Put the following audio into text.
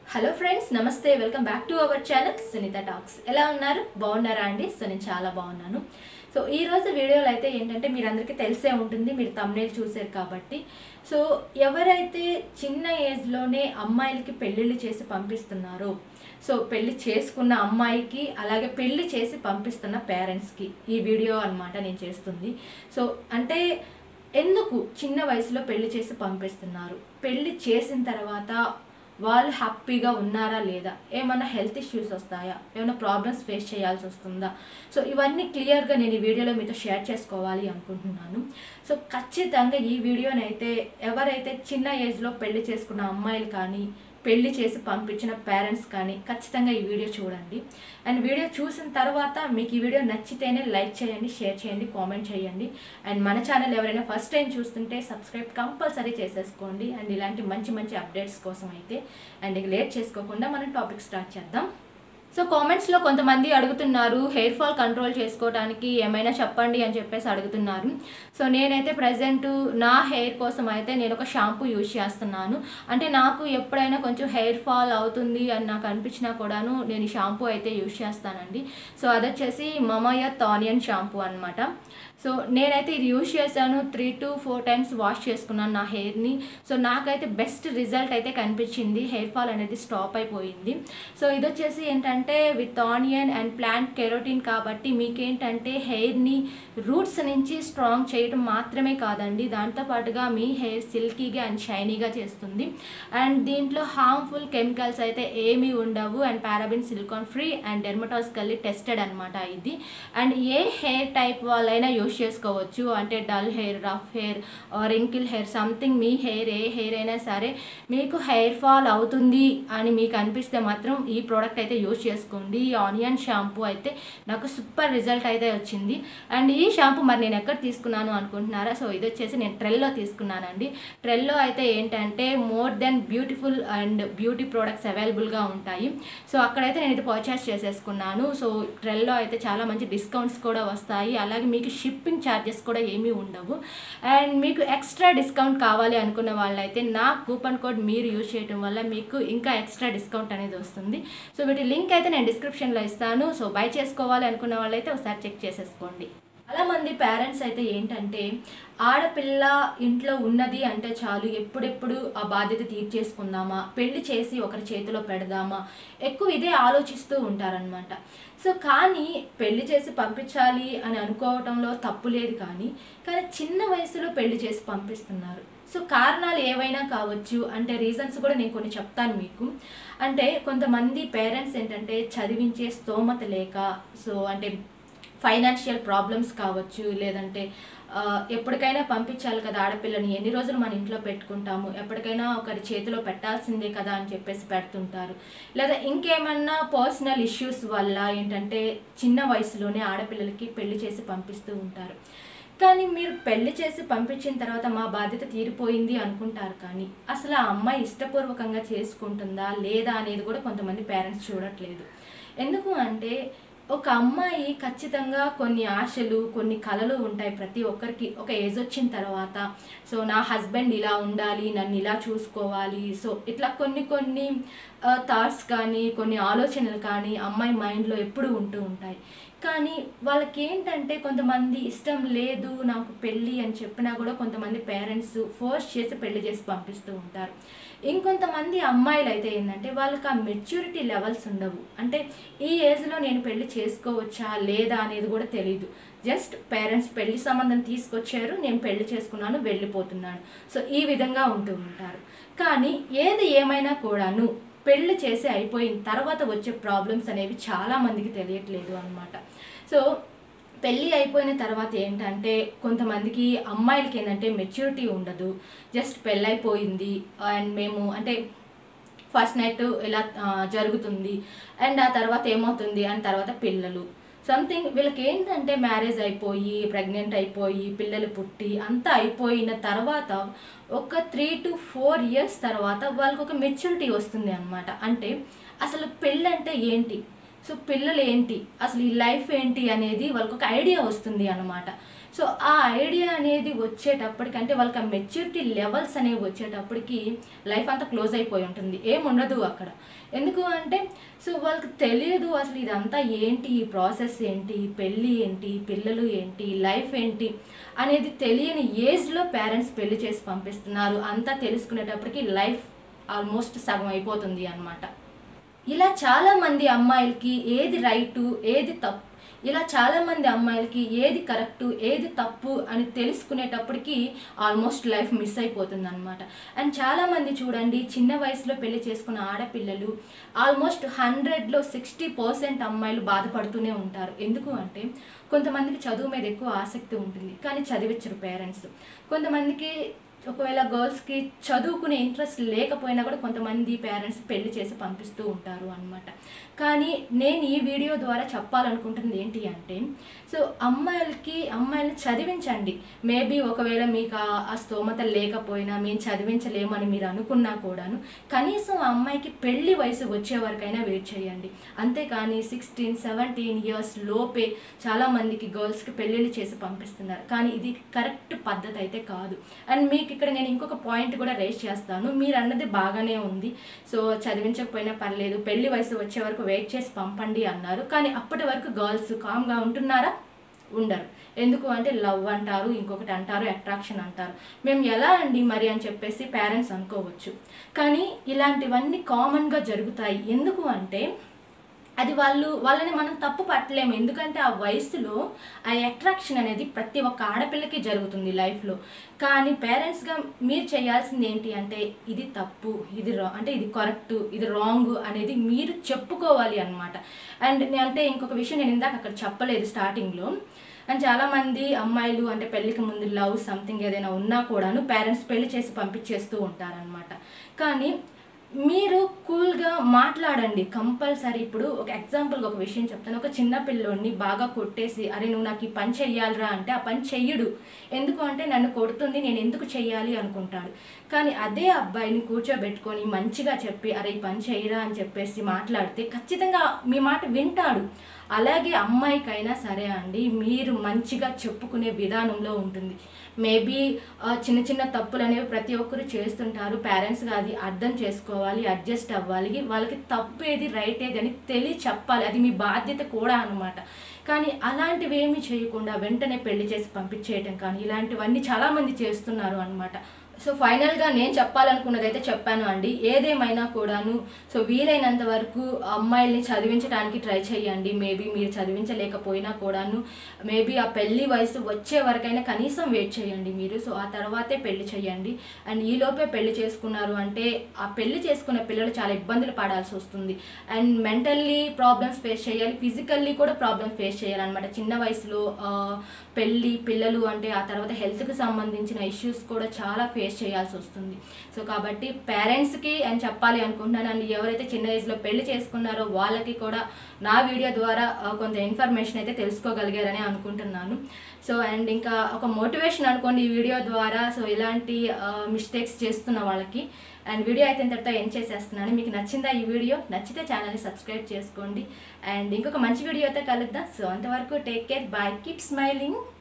hello friends నమస్తే welcome back to our channel Sunitha talks ఎలా ఉన్నారు బాగున్నారా అండి సో నేను చాలా బాగున్నాను సో ఈ రోజు వీడియోలో అయితే ఏంటంటే మీరందరికీ తెలిసే ఉంటుంది మీరు తమ్నేల్ చూసారు కాబట్టి సో ఎవరైతే చిన్న ఏజ్లోనే అమ్మాయిలకి పెళ్ళిళ్ళు చేసి పంపిస్తున్నారో సో పెళ్లి చేసుకున్న అమ్మాయికి అలాగే పెళ్లి చేసి పంపిస్తున్న పేరెంట్స్కి ఈ వీడియో అన్నమాట నేను చేస్తుంది సో అంటే ఎందుకు చిన్న వయసులో పెళ్లి చేసి పంపిస్తున్నారు పెళ్లి చేసిన తర్వాత వాళ్ళు హ్యాపీగా ఉన్నారా లేదా ఏమైనా హెల్త్ ఇష్యూస్ వస్తాయా ఏమైనా ప్రాబ్లమ్స్ ఫేస్ చేయాల్సి వస్తుందా సో ఇవన్నీ క్లియర్గా నేను ఈ వీడియోలో మీతో షేర్ చేసుకోవాలి అనుకుంటున్నాను సో ఖచ్చితంగా ఈ వీడియోని అయితే ఎవరైతే చిన్న ఏజ్లో పెళ్లి చేసుకున్న అమ్మాయిలు కానీ పెళ్లి చేసి పంపించిన పేరెంట్స్ కానీ ఖచ్చితంగా ఈ వీడియో చూడండి అండ్ వీడియో చూసిన తర్వాత మీకు ఈ వీడియో నచ్చితేనే లైక్ చేయండి షేర్ చేయండి కామెంట్ చేయండి అండ్ మన ఛానల్ ఎవరైనా ఫస్ట్ టైం చూస్తుంటే సబ్స్క్రైబ్ కంపల్సరీ చేసేసుకోండి అండ్ ఇలాంటి మంచి మంచి అప్డేట్స్ కోసం అయితే అండ్ ఇక లేట్ చేసుకోకుండా మనం టాపిక్ స్టార్ట్ చేద్దాం సో కామెంట్స్లో కొంతమంది అడుగుతున్నారు హెయిర్ ఫాల్ కంట్రోల్ చేసుకోవడానికి ఏమైనా చెప్పండి అని చెప్పేసి అడుగుతున్నారు సో నేనైతే ప్రజెంట్ నా హెయిర్ కోసం అయితే నేను ఒక షాంపూ యూజ్ చేస్తున్నాను అంటే నాకు ఎప్పుడైనా కొంచెం హెయిర్ ఫాల్ అవుతుంది అని నాకు అనిపించినా కూడాను నేను ఈ షాంపూ అయితే యూజ్ చేస్తానండి సో అదొచ్చేసి మమయత్ ఆనియన్ షాంపూ అనమాట సో నేనైతే ఇది యూజ్ చేశాను three to four times wash చేసుకున్నాను నా హెయిర్ని సో నాకైతే బెస్ట్ రిజల్ట్ అయితే కనిపించింది హెయిర్ ఫాల్ అనేది స్టాప్ అయిపోయింది సో ఇది వచ్చేసి ఏంటంటే with onion and plant keratin కాబట్టి మీకేంటంటే హెయిర్ని రూట్స్ నుంచి స్ట్రాంగ్ చేయడం మాత్రమే కాదండి దాంతోపాటుగా మీ హెయిర్ సిల్కీగా అండ్ షైనీగా చేస్తుంది అండ్ దీంట్లో హార్మ్ఫుల్ కెమికల్స్ అయితే ఏమీ ఉండవు and paraben silicone free and dermatologically tested అనమాట ఇది అండ్ ఏ హెయిర్ టైప్ వాళ్ళైనా యూస్ చేసుకోవచ్చు అంటే dull hair rough hair wrinkle hair something మీ హెయిర్ ఏ హెయిర్ అయినా సరే మీకు హెయిర్ ఫాల్ అవుతుంది అని మీకు అనిపిస్తే మాత్రం ఈ ప్రోడక్ట్ అయితే యూజ్ చేసుకోండి ఈ ఆనియన్ షాంపూ అయితే నాకు సూపర్ రిజల్ట్ అయితే వచ్చింది అండ్ ఈ షాంపూ మరి నేను ఎక్కడ తీసుకున్నాను అనుకుంటున్నారా సో ఇది వచ్చేసి నేను ట్రెల్లో తీసుకున్నానండి ట్రెల్లో అయితే ఏంటంటే more then beautiful and beauty products అవైలబుల్గా ఉంటాయి సో అక్కడైతే నేను ఇది పర్చేస్ చేసేసుకున్నాను సో ట్రెల్లో అయితే చాలా మంచి డిస్కౌంట్స్ కూడా వస్తాయి అలాగే మీకు షిప్పింగ్ ఛార్జెస్ కూడా ఏమీ ఉండవు అండ్ మీకు ఎక్స్ట్రా డిస్కౌంట్ కావాలి అనుకున్న వాళ్ళైతే నా కూపన్ కోడ్ మీరు యూజ్ చేయడం వల్ల మీకు ఇంకా ఎక్స్ట్రా డిస్కౌంట్ అనేది వస్తుంది సో వీటి లింక్ అయితే నేను డిస్క్రిప్షన్లో ఇస్తాను సో బై చేసుకోవాలి అనుకున్న వాళ్ళైతే ఒకసారి చెక్ చేసేసుకోండి చాలా మంది పేరెంట్స్ అయితే ఏంటంటే ఆడపిల్ల ఇంట్లో ఉన్నది అంటే చాలు ఎప్పుడెప్పుడు ఆ బాధ్యత తీర్చేసుకుందామా పెళ్లి చేసి ఒకరి చేతిలో పెడదామా ఎక్కువ ఇదే ఆలోచిస్తూ ఉంటారనమాట సో కానీ పెళ్లి చేసి పంపించాలి అని అనుకోవటంలో తప్పు లేదు కానీ కానీ చిన్న వయసులో పెళ్లి చేసి పంపిస్తున్నారు సో కారణాలు ఏవైనా కావచ్చు అంటే రీజన్స్ కూడా నేను కొన్ని చెప్తాను మీకు అంటే కొంతమంది పేరెంట్స్ ఏంటంటే చదివించే స్తోమత లేక సో అంటే ఫైనాన్షియల్ ప్రాబ్లమ్స్ కావచ్చు లేదంటే ఆ, ఎప్పటికైనా పంపించాలి కదా ఆడపిల్లని ఎన్ని రోజులు మన ఇంట్లో పెట్టుకుంటాము ఎప్పటికైనా ఒకరి చేతిలో పెట్టాల్సిందే కదా అని చెప్పేసి పెడుతుంటారు లేదా ఇంకేమన్నా పర్సనల్ ఇష్యూస్ వల్ల ఏంటంటే చిన్న వయసులోనే ఆడపిల్లలకి పెళ్లి చేసి పంపిస్తూ ఉంటారు కానీ మీరు పెళ్లి చేసి పంపించిన తర్వాత మా బాధ్యత తీరిపోయింది అనుకుంటారు కానీ అసలు ఆ అమ్మాయి ఇష్టపూర్వకంగా చేసుకుంటుందా లేదా అనేది కూడా కొంతమంది పేరెంట్స్ చూడట్లేదు ఎందుకు అంటే ఒక అమ్మాయి ఖచ్చితంగా కొన్ని ఆశలు కొన్ని కలలు ఉంటాయి ప్రతి ఒక్కరికి ఒక ఏజ్ వచ్చిన తర్వాత సో నా హస్బెండ్ ఇలా ఉండాలి నన్ను ఇలా చూసుకోవాలి సో ఇట్లా కొన్ని కొన్ని థాట్స్ కానీ కొన్ని ఆలోచనలు కానీ అమ్మాయి మైండ్లో ఎప్పుడు ఉంటూ ఉంటాయి కానీ వాళ్ళకి ఏంటంటే కొంతమంది ఇష్టం లేదు నాకు పెళ్ళి అని చెప్పినా కూడా కొంతమంది పేరెంట్స్ ఫోర్స్ చేసి పెళ్లి చేసి పంపిస్తూ ఉంటారు ఇంకొంతమంది అమ్మాయిలు అయితే ఏంటంటే వాళ్ళకి ఆ మెచ్యూరిటీ లెవెల్స్ ఉండవు అంటే ఈ ఏజ్లో నేను పెళ్లి చేసుకోవచ్చా లేదా అనేది కూడా తెలియదు జస్ట్ పేరెంట్స్ పెళ్లి సంబంధం తీసుకొచ్చారు నేను పెళ్లి చేసుకున్నాను వెళ్ళిపోతున్నాను సో ఈ విధంగా ఉంటూ ఉంటారు కానీ ఏది ఏమైనా కూడాను పెళ్లి చేసి అయిపోయిన తర్వాత వచ్చే ప్రాబ్లమ్స్ అనేవి చాలా మందికి తెలియట్లేదు అనమాట సో పెళ్ళి అయిపోయిన తర్వాత ఏంటంటే కొంతమందికి అమ్మాయిలకి ఏంటంటే మెచ్యూరిటీ ఉండదు జస్ట్ పెళ్ళైపోయింది అండ్ మేము అంటే ఫస్ట్ నైట్ ఇలా ఆ, జరుగుతుంది అండ్ ఆ తర్వాత ఏమవుతుంది అండ్ తర్వాత పిల్లలు సంథింగ్ వీళ్ళకి ఏంటంటే మ్యారేజ్ అయిపోయి ప్రెగ్నెంట్ అయిపోయి పిల్లలు పుట్టి అంతా అయిపోయిన తర్వాత ఒక త్రీ టు ఫోర్ ఇయర్స్ తర్వాత వాళ్ళకి ఒక మెచ్యూరిటీ వస్తుంది అనమాట అంటే అసలు పెళ్ళి అంటే ఏంటి సో పిల్లలు ఏంటి అసలు ఈ లైఫ్ ఏంటి అనేది వాళ్ళకి ఒక ఐడియా వస్తుంది అన్నమాట సో ఆ ఐడియా అనేది వచ్చేటప్పటికి అంటే వాళ్ళకి ఆ మెచ్యూరిటీ లెవెల్స్ అనేవి వచ్చేటప్పటికి లైఫ్ అంతా క్లోజ్ అయిపోయి ఉంటుంది ఏం ఉండదు అక్కడ ఎందుకు అంటే సో వాళ్ళకి తెలియదు అసలు ఇదంతా ఏంటి ఈ ప్రాసెస్ ఏంటి ఈ పెళ్ళి ఏంటి ఈ పిల్లలు ఏంటి ఈ లైఫ్ ఏంటి అనేది తెలియని ఏజ్లో పేరెంట్స్ పెళ్లి చేసి పంపిస్తున్నారు అంతా తెలుసుకునేటప్పటికి లైఫ్ ఆల్మోస్ట్ సగం అయిపోతుంది అన్నమాట ఇలా చాలా మంది అమ్మాయిలకి ఏది రైటు ఏది తప్పు ఇలా చాలా మంది అమ్మాయిలకి ఏది కరెక్టు ఏది తప్పు అని తెలుసుకునేటప్పటికి ఆల్మోస్ట్ లైఫ్ మిస్ అయిపోతుంది అనమాట అండ్ చాలా మంది చూడండి చిన్న వయసులో పెళ్లి చేసుకున్న ఆడపిల్లలు ఆల్మోస్ట్ హండ్రెడ్లో సిక్స్టీ పర్సెంట్ అమ్మాయిలు బాధపడుతూనే ఉంటారు ఎందుకు అంటే కొంతమందికి చదువు మీద ఎక్కువ ఆసక్తి ఉంటుంది కానీ చదివించరు పేరెంట్స్ కొంతమందికి ఒకవేళ గర్ల్స్కి చదువుకునే ఇంట్రెస్ట్ లేకపోయినా కూడా కొంతమంది పేరెంట్స్ పెళ్లి చేసి పంపిస్తూ ఉంటారు అనమాట కానీ నేను ఈ వీడియో ద్వారా చెప్పాలనుకుంటుంది ఏంటి అంటే సో అమ్మాయిలకి అమ్మాయిని చదివించండి మేబీ ఒకవేళ మీకు ఆ- ఆ స్తోమత లేకపోయినా మేము చదివించలేమని మీరు అనుకున్నా కూడాను కనీసం ఆ అమ్మాయికి పెళ్లి వయసు వచ్చే వరకైనా వెయిట్ చేయండి అంతేకాని సిక్స్టీన్ సెవెంటీన్ ఇయర్స్ లోపే చాలా మందికి గర్ల్స్కి పెళ్ళిళ్ళు చేసి పంపిస్తున్నారు కానీ ఇది కరెక్ట్ పద్ధతి అయితే కాదు అండ్ మీకు ఇక్కడ నేను ఇంకొక పాయింట్ కూడా రేస్ చేస్తాను మీరు అన్నది బాగానే ఉంది సో చదివించకపోయినా పర్లేదు పెళ్లి వయసు వచ్చే వరకు వెయిట్ చేసి పంపండి అన్నారు కానీ అప్పటి వరకు గర్ల్స్ కామ్గా ఉంటున్నారా ఉండరు ఎందుకు అంటే లవ్ అంటారు ఇంకొకటి అంటారు అట్రాక్షన్ అంటారు మేము ఎలా అండి మరి అని చెప్పేసి పేరెంట్స్ అనుకోవచ్చు కానీ ఇలాంటివన్నీ కామన్గా జరుగుతాయి ఎందుకు అంటే అది వాళ్ళు వాళ్ళని మనం తప్పు పట్టలేము ఎందుకంటే ఆ వయసులో ఆ అట్రాక్షన్ అనేది ప్రతి ఒక్క ఆడపిల్లకి జరుగుతుంది లైఫ్లో కానీ పేరెంట్స్గా మీరు చేయాల్సింది ఏంటి అంటే ఇది తప్పు ఇది రా అంటే ఇది కరెక్ట్ ఇది రాంగ్ అనేది మీరు చెప్పుకోవాలి అనమాట అండ్ అంటే ఇంకొక విషయం నేను ఇందాక అక్కడ చెప్పలేదు స్టార్టింగ్లో అండ్ చాలామంది అమ్మాయిలు అంటే పెళ్ళికి ముందు లవ్ సంథింగ్ ఏదైనా ఉన్నా కూడాను పేరెంట్స్ పెళ్లి చేసి పంపించేస్తూ ఉంటారనమాట కానీ మీరు కూల్గా మాట్లాడండి కంపల్సరీ ఇప్పుడు ఒక ఎగ్జాంపుల్గా ఒక విషయం చెప్తాను ఒక చిన్న పిల్లోడిని బాగా కొట్టేసి అరే నువ్వు నాకు ఈ పని చెయ్యాలిరా అంటే ఆ పని చెయ్యడు ఎందుకు అంటే నన్ను కొడుతుంది నేను ఎందుకు చెయ్యాలి అనుకుంటాడు కానీ అదే అబ్బాయిని కూర్చోబెట్టుకొని మంచిగా చెప్పి అరే ఈ పని చెయ్యరా అని చెప్పేసి మాట్లాడితే ఖచ్చితంగా మీ మాట వింటాడు అలాగే అమ్మాయికైనా సరే అండి మీరు మంచిగా చెప్పుకునే విధానంలో ఉంటుంది మేబీ చిన్న చిన్న తప్పులు అనేవి ప్రతి ఒక్కరు చేస్తుంటారు పేరెంట్స్గా అది అర్థం చేసుకోవాలి అడ్జస్ట్ అవ్వాలి వాళ్ళకి తప్పు ఏది రైట్ ఏది అని తెలియ చెప్పాలి అది మీ బాధ్యత కూడా అనమాట కానీ అలాంటివి ఏమీ చేయకుండా వెంటనే పెళ్లి చేసి పంపించేయటం కానీ ఇలాంటివన్నీ చాలామంది చేస్తున్నారు అనమాట సో ఫైనల్గా నేను చెప్పాలనుకున్నది అయితే చెప్పాను అండి ఏదేమైనా కూడాను సో వీలైనంత వరకు అమ్మాయిల్ని చదివించడానికి ట్రై చేయండి మేబీ మీరు చదివించలేకపోయినా కూడాను మేబీ ఆ పెళ్లి వయసు వచ్చే వరకైనా కనీసం వెయిట్ చేయండి మీరు సో ఆ తర్వాతే పెళ్లి చేయండి అండ్ ఈలోపే పెళ్లి చేసుకున్నారు అంటే ఆ పెళ్లి చేసుకున్న పిల్లలు చాలా ఇబ్బందులు పడాల్సి వస్తుంది అండ్ మెంటల్లీ ప్రాబ్లమ్స్ ఫేస్ చేయాలి ఫిజికల్లీ కూడా ప్రాబ్లమ్స్ ఫేస్ చేయాలన్నమాట చిన్న వయసులో ఆ, పెళ్ళి పిల్లలు అంటే ఆ తర్వాత హెల్త్కి సంబంధించిన ఇష్యూస్ కూడా చాలా ఫేస్ చేయాల్సి వస్తుంది సో కాబట్టి పేరెంట్స్కి అని చెప్పాలి అనుకుంటున్నాను అండ్ ఎవరైతే చిన్న ఏజ్లో పెళ్లి చేసుకున్నారో వాళ్ళకి కూడా నా వీడియో ద్వారా ఆ, కొంత ఇన్ఫర్మేషన్ అయితే తెలుసుకోగలిగారని అనుకుంటున్నాను సో అండ్ ఇంకా ఒక మోటివేషన్ అనుకోండి ఈ వీడియో ద్వారా సో ఇలాంటి మిస్టేక్స్ చేస్తున్న వాళ్ళకి అండ్ వీడియో అయితే ఇంతటితో ఎండ్ చేసేస్తున్నాను మీకు నచ్చిందా ఈ వీడియో నచ్చితే ఛానల్ని సబ్స్క్రైబ్ చేసుకోండి అండ్ ఇంకొక మంచి వీడియోతో కలుద్దాం సో అంతవరకు take care bye keep smiling